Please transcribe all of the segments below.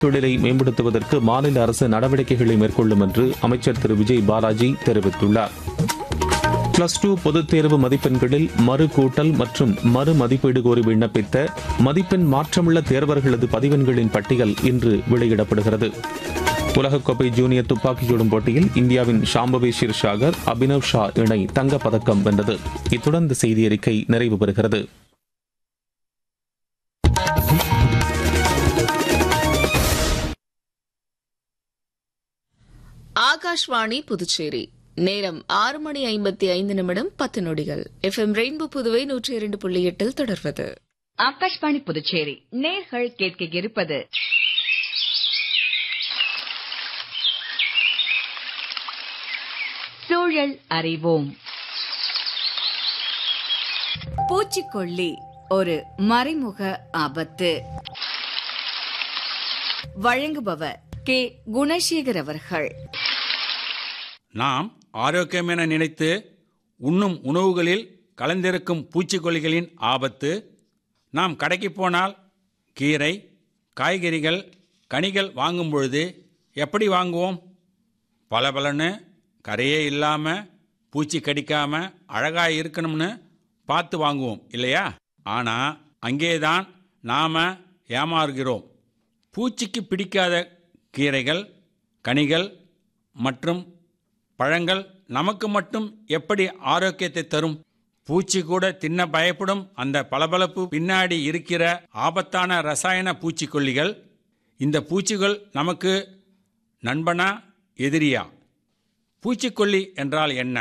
தொழிலை மேம்படுத்துவதற்கு மாநில அரசு நடவடிக்கைகளை மேற்கொள்ளும் என்று அமைச்சர் திரு விஜய் பாலாஜி தெரிவித்துள்ளார் பிளஸ் டூ பொதுத் தேர்வு மதிப்பெண்களில் மறு கூட்டல் மற்றும் மறு மதிப்பீடு கோரி விண்ணப்பித்த மதிப்பெண் மாற்றமுள்ள தேர்வர்களது பதிவெண்களின் பட்டியல் இன்று வெளியிடப்படுகிறது உலகக்கோப்பை ஜூனியர் துப்பாக்கிச் சுடும் போட்டியில் இந்தியாவின் ஷாம்பவி ஷிர்ஷாகர் அபினவ் ஷா இணை தங்கப் பதக்கம் வென்றது இத்துடன் இந்த செய்தி அறிக்கை நிறைவு பெறுகிறது ஆகாஷ்வாணி புதுச்சேரி நேரம் ஆறு மணி ஐம்பத்தி ஐந்து நிமிடம் பத்து நொடிகள் எஃப்எம் ரெயின்போ புதுவை நூற்றி இரண்டு புள்ளி எட்டில் தொடர்வது ஆகாஷ்வாணி புதுச்சேரி நேர்கள் கேட்க இருப்பது சூழல் அறிவோம் பூச்சிக்கொல்லி ஒரு மறைமுக ஆபத்து வழங்குபவர் கே குணசேகர் அவர்கள் நாம் ஆரோக்கியம் என நினைத்து உண்ணும் உணவுகளில் கலந்திருக்கும் பூச்சிக்கொல்லிகளின் ஆபத்து நாம் கடைக்கு போனால் கீரை காய்கறிகள் கனிகள் வாங்கும் பொழுது எப்படி வாங்குவோம் பளபளன்னு கரையே இல்லாமல் பூச்சி கடிக்காமல் அழகாக இருக்கணும்னு பார்த்து வாங்குவோம் இல்லையா ஆனால் அங்கே தான் நாம் ஏமாறுகிறோம் பூச்சிக்கு பிடிக்காத கீரைகள் கனிகள் மற்றும் பழங்கள் நமக்கு மட்டும் எப்படி ஆரோக்கியத்தை தரும் பூச்சி கூட தின்ன பயப்படும் அந்த பளபளப்பு பின்னாடி இருக்கிற ஆபத்தான ரசாயன பூச்சிக்கொல்லிகள் இந்த பூச்சிகள் நமக்கு நண்பனா எதிரியா பூச்சிக்கொல்லி என்றால் என்ன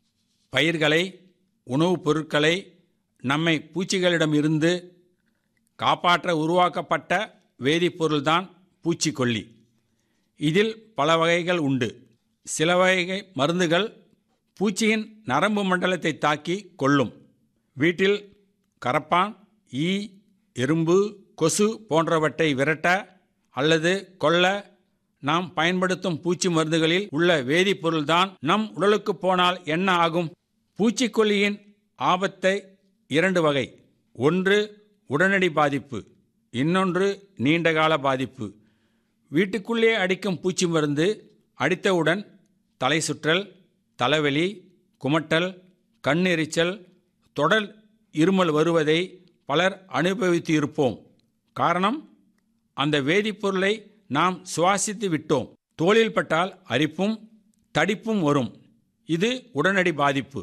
பயிர்களை உணவுப் பொருட்களை நம்மை பூச்சிகளிடமிருந்து காப்பாற்ற உருவாக்கப்பட்ட வேதிப்பொருள்தான் பூச்சிக்கொல்லி இதில் பல வகைகள் உண்டு சில வகை மருந்துகள் பூச்சியின் நரம்பு மண்டலத்தை தாக்கி கொல்லும் வீட்டில் கரப்பான் ஈ எறும்பு கொசு போன்றவற்றை விரட்ட அல்லது கொல்ல நாம் பயன்படுத்தும் பூச்சி மருந்துகளில் உள்ள வேதிப்பொருள்தான் நம் உடலுக்கு போனால் என்ன ஆகும் பூச்சிக்கொல்லியின் ஆபத்தை இரண்டு வகை ஒன்று உடனடி பாதிப்பு இன்னொன்று நீண்டகால பாதிப்பு வீட்டுக்குள்ளே அடிக்கும் பூச்சி மருந்து அடித்தவுடன் தலை சுற்றல் தலைவலி குமட்டல் கண்ணெரிச்சல் தொடர் இருமல் வருவதை பலர் அனுபவித்து இருப்போம் காரணம் அந்த வேதிப்பொருளை நாம் சுவாசித்து விட்டோம் தோளில் பட்டால் அரிப்பும் தடிப்பும் வரும் இது உடனடி பாதிப்பு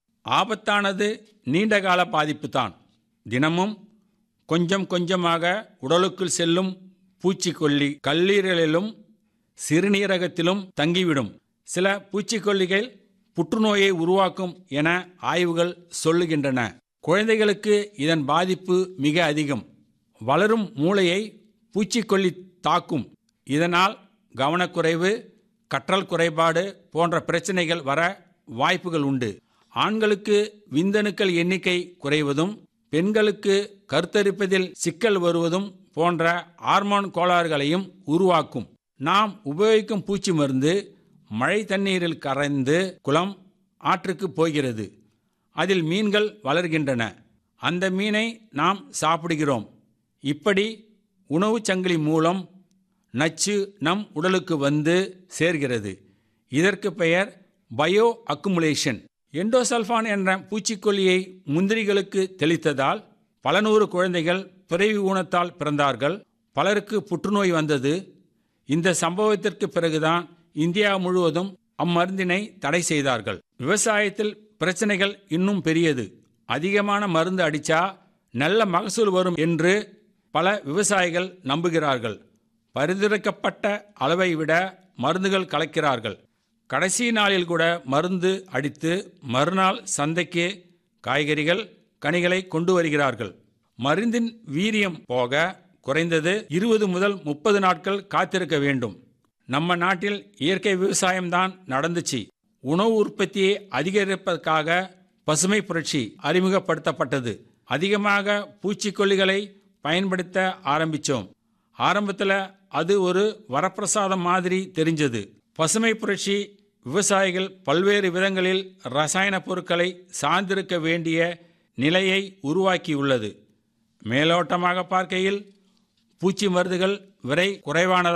ஆபத்தானது நீண்டகால பாதிப்பு தான் தினமும் கொஞ்சம் கொஞ்சமாக உடலுக்குள் செல்லும் பூச்சிக்கொல்லி கல்லீரலிலும் சிறுநீரகத்திலும் தங்கிவிடும் சில பூச்சிக்கொல்லிகள் புற்றுநோயை உருவாக்கும் என ஆய்வுகள் சொல்லுகின்றன குழந்தைகளுக்கு இதன் பாதிப்பு மிக அதிகம் வளரும் மூளையை பூச்சிக்கொல்லி தாக்கும் இதனால் கவனக்குறைவு கற்றல் குறைபாடு போன்ற பிரச்சனைகள் வர வாய்ப்புகள் உண்டு ஆண்களுக்கு விந்தணுக்கள் எண்ணிக்கை குறைவதும் பெண்களுக்கு கருத்தரிப்பதில் சிக்கல் வருவதும் போன்ற ஹார்மோன் கோளாறுகளையும் உருவாக்கும் நாம் உபயோகிக்கும் பூச்சி மருந்து மழை தண்ணீரில் கரைந்து குளம் ஆற்றுக்கு போகிறது அதில் மீன்கள் வளர்கின்றன அந்த மீனை நாம் சாப்பிடுகிறோம் இப்படி உணவுச் சங்கிலி மூலம் நச்சு நம் உடலுக்கு வந்து சேர்கிறது இதற்கு பெயர் பயோ அக்குமுலேஷன் எண்டோசல்ஃபான் என்ற பூச்சிக்கொல்லியை முந்திரிகளுக்கு தெளித்ததால் பல நூறு குழந்தைகள் பிறவி ஊனத்தால் பிறந்தார்கள் பலருக்கு புற்றுநோய் வந்தது இந்த சம்பவத்திற்கு பிறகுதான் இந்தியா முழுவதும் அம்மருந்தினை தடை செய்தார்கள் விவசாயத்தில் பிரச்சனைகள் இன்னும் பெரியது அதிகமான மருந்து அடிச்சா நல்ல மகசூல் வரும் என்று பல விவசாயிகள் நம்புகிறார்கள் பரிந்துரைக்கப்பட்ட அளவை விட மருந்துகள் கலக்கிறார்கள் கடைசி நாளில் கூட மருந்து அடித்து மறுநாள் சந்தைக்கு காய்கறிகள் கனிகளை கொண்டு வருகிறார்கள் மருந்தின் வீரியம் போக குறைந்தது இருபது முதல் முப்பது நாட்கள் காத்திருக்க வேண்டும் நம்ம நாட்டில் இயற்கை விவசாயம்தான் நடந்துச்சு உணவு உற்பத்தியை அதிகரிப்பதற்காக பசுமை புரட்சி அறிமுகப்படுத்தப்பட்டது அதிகமாக பூச்சிக்கொல்லிகளை பயன்படுத்த ஆரம்பித்தோம் ஆரம்பத்தில் அது ஒரு வரப்பிரசாதம் மாதிரி தெரிஞ்சது பசுமை புரட்சி விவசாயிகள் பல்வேறு விதங்களில் ரசாயன பொருட்களை சார்ந்திருக்க வேண்டிய நிலையை உருவாக்கியுள்ளது மேலோட்டமாக பார்க்கையில் பூச்சி மருந்துகள் விலை குறைவானதாக